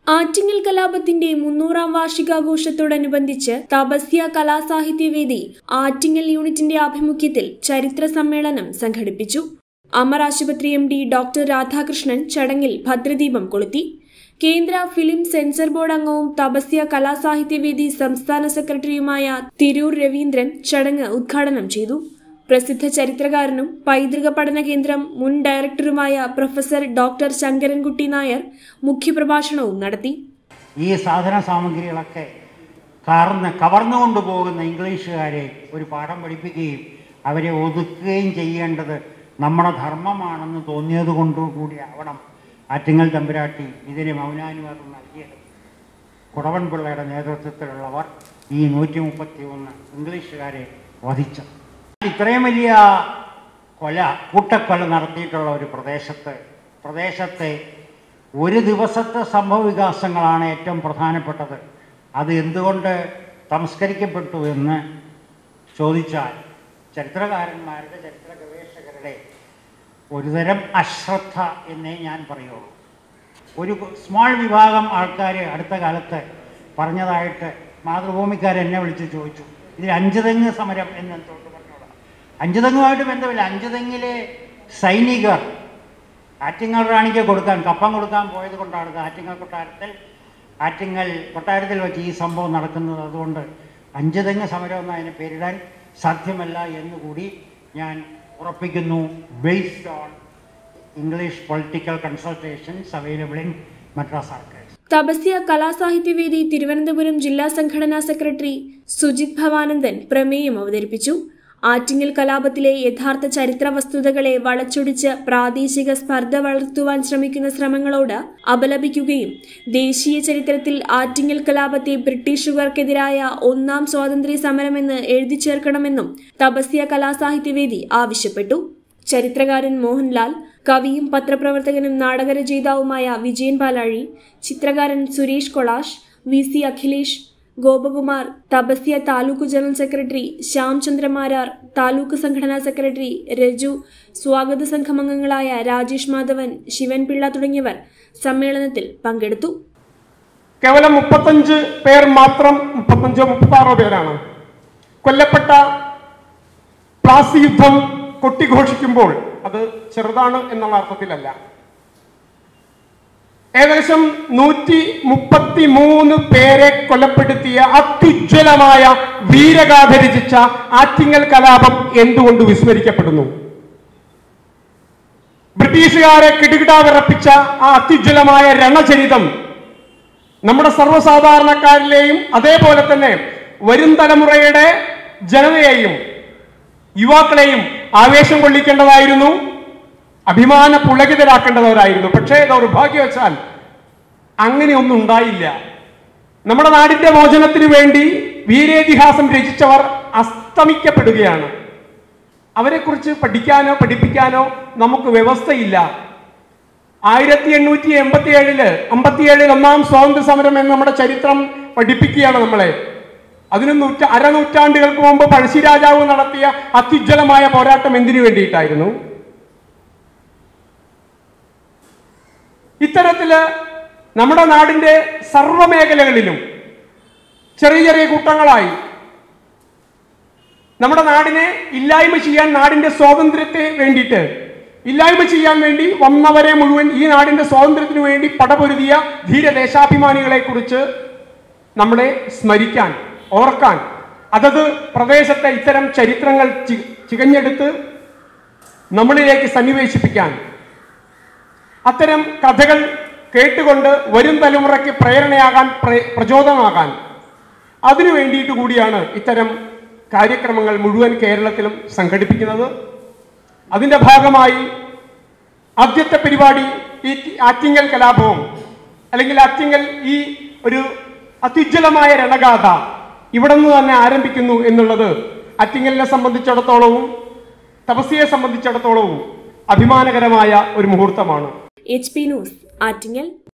ആറ്റിങ്ങൽ കലാപത്തിന്റെ മുന്നൂറാം വാർഷികാഘോഷത്തോടനുബന്ധിച്ച് തപസ്യ കലാസാഹിത്യവേദി ആറ്റിങ്ങൽ യൂണിറ്റിന്റെ ആഭിമുഖ്യത്തിൽ ചരിത്ര സമ്മേളനം സംഘടിപ്പിച്ചു അമർ ആശുപത്രി എം ഡി ഡോക്ടർ രാധാകൃഷ്ണൻ ചടങ്ങിൽ ഭദ്രദീപം കൊളുത്തി കേന്ദ്ര ഫിലിം സെൻസർ ബോർഡ് അംഗവും തപസ്യ കലാസാഹിത്യവേദി സംസ്ഥാന സെക്രട്ടറിയുമായ തിരൂർ രവീന്ദ്രൻ ചടങ്ങ് ഉദ്ഘാടനം ചെയ്തു പ്രസിദ്ധ ചരിത്രകാരനും പൈതൃക പഠന കേന്ദ്രം മുൻ ഡയറക്ടറുമായ പ്രൊഫസർ ഡോക്ടർ ശങ്കരൻകുട്ടി നായർ മുഖ്യപ്രഭാഷണവും നടത്തി ഈ സാധന സാമഗ്രികളൊക്കെ കറന്ന് കവർന്നുകൊണ്ട് പോകുന്ന ഇംഗ്ലീഷുകാരെ ഒരു പാഠം പഠിപ്പിക്കുകയും അവരെ ഒതുക്കുകയും ചെയ്യേണ്ടത് നമ്മുടെ ധർമ്മമാണെന്ന് തോന്നിയത് കൊണ്ടുകൂടി ആവണം ആറ്റിങ്ങൽ തമ്പുരാട്ടി ഇതിന് മൗനാനുവാദം നൽകിയത് കുടവൻ പിള്ളയുടെ നേതൃത്വത്തിലുള്ളവർ ഈ നൂറ്റി മുപ്പത്തി ഒന്ന് ഇംഗ്ലീഷുകാരെ വധിച്ചത് ഇത്രയും വലിയ കൊല കൂട്ടക്കൊല നടത്തിയിട്ടുള്ള ഒരു പ്രദേശത്ത് പ്രദേശത്തെ ഒരു ദിവസത്തെ സംഭവ വികാസങ്ങളാണ് ഏറ്റവും പ്രധാനപ്പെട്ടത് അത് എന്തുകൊണ്ട് തമസ്കരിക്കപ്പെട്ടു എന്ന് ചോദിച്ചാൽ ചരിത്രകാരന്മാരുടെ ചരിത്ര ഗവേഷകരുടെ ഒരുതരം അശ്രദ്ധ എന്നേ ഞാൻ പറയുള്ളൂ ഒരു സ്മോൾ വിഭാഗം ആൾക്കാർ അടുത്ത കാലത്ത് പറഞ്ഞതായിട്ട് മാതൃഭൂമിക്കാരെന്നെ വിളിച്ച് ചോദിച്ചു ഇതിൽ അഞ്ചുതെങ്ങ് സമരം എന്ന് എന്തുകൊണ്ട് പറഞ്ഞോളാം അഞ്ചുതെങ്ങുമായിട്ട് ബന്ധമില്ല അഞ്ചുതെങ്ങിലെ സൈനികർ ആറ്റിങ്ങൽ റാണിക്ക് കൊടുക്കാൻ കപ്പം കൊടുക്കാൻ പോയത് കൊണ്ടാണ് ആറ്റിങ്ങൽ കൊട്ടാരത്തിൽ ആറ്റിങ്ങൽ കൊട്ടാരത്തിൽ വെച്ച് ഈ സംഭവം നടക്കുന്നത് അതുകൊണ്ട് അഞ്ചുതെങ്ങ് സമരം എന്ന് അതിനെ പേരിടാൻ സാധ്യമല്ല എന്നുകൂടി ഞാൻ ഉറപ്പിക്കുന്നു based on English political consultations available in Madras archives Tapasya Kalasahityavedi Thiruvananthapuram ജില്ലാ സംഘടനാ സെക്രട്ടറി സുജിത് ഭവാനന്ദൻ പ്രമേയം അവതരിപ്പിച്ചു ആറ്റിങ്ങൽ കലാപത്തിലെ യഥാർത്ഥ ചരിത്ര വസ്തുതകളെ വളച്ചൊടിച്ച് പ്രാദേശിക സ്പർദ്ധ വളർത്തുവാൻ ശ്രമിക്കുന്ന ശ്രമങ്ങളോട് അപലപിക്കുകയും ദേശീയ ചരിത്രത്തിൽ ആറ്റിങ്ങൽ കലാപത്തെ ബ്രിട്ടീഷുകാർക്കെതിരായ ഒന്നാം സ്വാതന്ത്ര്യ സമരമെന്ന് എഴുതി ചേർക്കണമെന്നും തപസ്യ കലാസാഹിത്യവേദി ആവശ്യപ്പെട്ടു ചരിത്രകാരൻ മോഹൻലാൽ കവിയും പത്രപ്രവർത്തകനും നാടകരചയിതാവുമായ വിജയൻ പാലാഴി ചിത്രകാരൻ സുരേഷ് കൊളാഷ് V C Akhilesh Gopakumar Tapasya taluk general secretary Shyamchandra Marar taluk സംഘടനാ സെക്രട്ടറി രജു സ്വാഗത സംഘമംഗങ്ങളായ രാജേഷ് മാധവൻ ശിവൻപിള്ള തുടങ്ങിയവർ സമ്മേളനത്തിൽ പങ്കെടുത്തു കേവലം മുപ്പത്തഞ്ച് പേർ മാത്രം മുപ്പത്തഞ്ചോ മുപ്പത്താറോ പേരാണ് കൊല്ലപ്പെട്ട പ്ലാസി യുദ്ധം കൊട്ടിഘോഷിക്കുമ്പോൾ അത് ചെറുതാണ് എന്നുള്ള അർത്ഥത്തിലല്ല ഏകദേശം നൂറ്റി മുപ്പത്തി മൂന്ന് പേരെ കൊലപ്പെടുത്തിയ അത്യുജ്വലമായ വീരഗാഥ രചിച്ച ആറ്റിങ്ങൽ കലാപം എന്തുകൊണ്ട് വിസ്മരിക്കപ്പെടുന്നു ബ്രിട്ടീഷുകാരെ കിടുകിടാ വിറപ്പിച്ച ആ അത്യുജ്വലമായ രണചരിതം നമ്മുടെ സർവ്വസാധാരണക്കാരിലെയും അതേപോലെ തന്നെ വരും തലമുറയുടെ ജനതയെയും യുവാക്കളെയും ആവേശം കൊള്ളിക്കേണ്ടതായിരുന്നു അഭിമാന പുളകിതരാക്കേണ്ടവരായിരുന്നു പക്ഷേ ദൗർഭാഗ്യവശാൽ അങ്ങനെയൊന്നും ഉണ്ടായില്ല നമ്മുടെ നാടിന്റെ മോചനത്തിന് വേണ്ടി വീരേതിഹാസം രചിച്ചവർ അസ്തമിക്കപ്പെടുകയാണ് അവരെക്കുറിച്ച് പഠിക്കാനോ പഠിപ്പിക്കാനോ നമുക്ക് വ്യവസ്ഥയില്ല ആയിരത്തി എണ്ണൂറ്റി എൺപത്തി ഏഴില് അമ്പത്തിയേഴിൽ ഒന്നാം സ്വാതന്ത്ര്യ സമരം എന്ന് നമ്മുടെ ചരിത്രം പഠിപ്പിക്കുകയാണ് നമ്മളെ അതിന് നൂറ്റ അരനൂറ്റാണ്ടുകൾക്ക് മുമ്പ് പഴശ്ശിരാജാവ് നടത്തിയ അത്യുജ്വലമായ പോരാട്ടം എന്തിനു വേണ്ടിയിട്ടായിരുന്നു ഇത്തരത്തില് നമ്മുടെ നാടിന്റെ സർവ്വമേഖലകളിലും ചെറിയ ചെറിയ കൂട്ടങ്ങളായി നമ്മുടെ നാടിനെ ഇല്ലായ്മ ചെയ്യാൻ നാടിന്റെ സ്വാതന്ത്ര്യത്തെ വേണ്ടിയിട്ട് ഇല്ലായ്മ ചെയ്യാൻ വേണ്ടി വന്നവരെ മുഴുവൻ ഈ നാടിന്റെ സ്വാതന്ത്ര്യത്തിന് വേണ്ടി പടപൊരുതിയ ധീരദേശാഭിമാനികളെ കുറിച്ച് നമ്മളെ സ്മരിക്കാൻ ഓർക്കാൻ അതത് പ്രദേശത്തെ ഇത്തരം ചരിത്രങ്ങൾ ചി- ചികഞ്ഞെടുത്ത് നമ്മളിലേക്ക് സന്നിവേശിപ്പിക്കാൻ അത്തരം കഥകൾ കേട്ടുകൊണ്ട് വരും തലമുറയ്ക്ക് പ്രേരണയാകാൻ പ്ര- പ്രചോദനമാകാൻ അതിനു വേണ്ടിയിട്ട് കൂടിയാണ് ഇത്തരം കാര്യക്രമങ്ങൾ മുഴുവൻ കേരളത്തിലും സംഘടിപ്പിക്കുന്നത് അതിന്റെ ഭാഗമായി ആദ്യത്തെ പരിപാടി ഈ ആറ്റിങ്ങൽ കലാപവും അല്ലെങ്കിൽ ആറ്റിങ്ങൽ ഈ ഒരു അത്യുജ്വലമായ രണഗാഥ ഇവിടെ നിന്ന് തന്നെ ആരംഭിക്കുന്നു എന്നുള്ളത് ആറ്റിങ്ങലിനെ സംബന്ധിച്ചിടത്തോളവും തപസ്യയെ സംബന്ധിച്ചിടത്തോളവും അഭിമാനകരമായ ഒരു മുഹൂർത്തമാണ് എച്ച് പി ന്യൂസ് ആറ്റിങ്ങൽ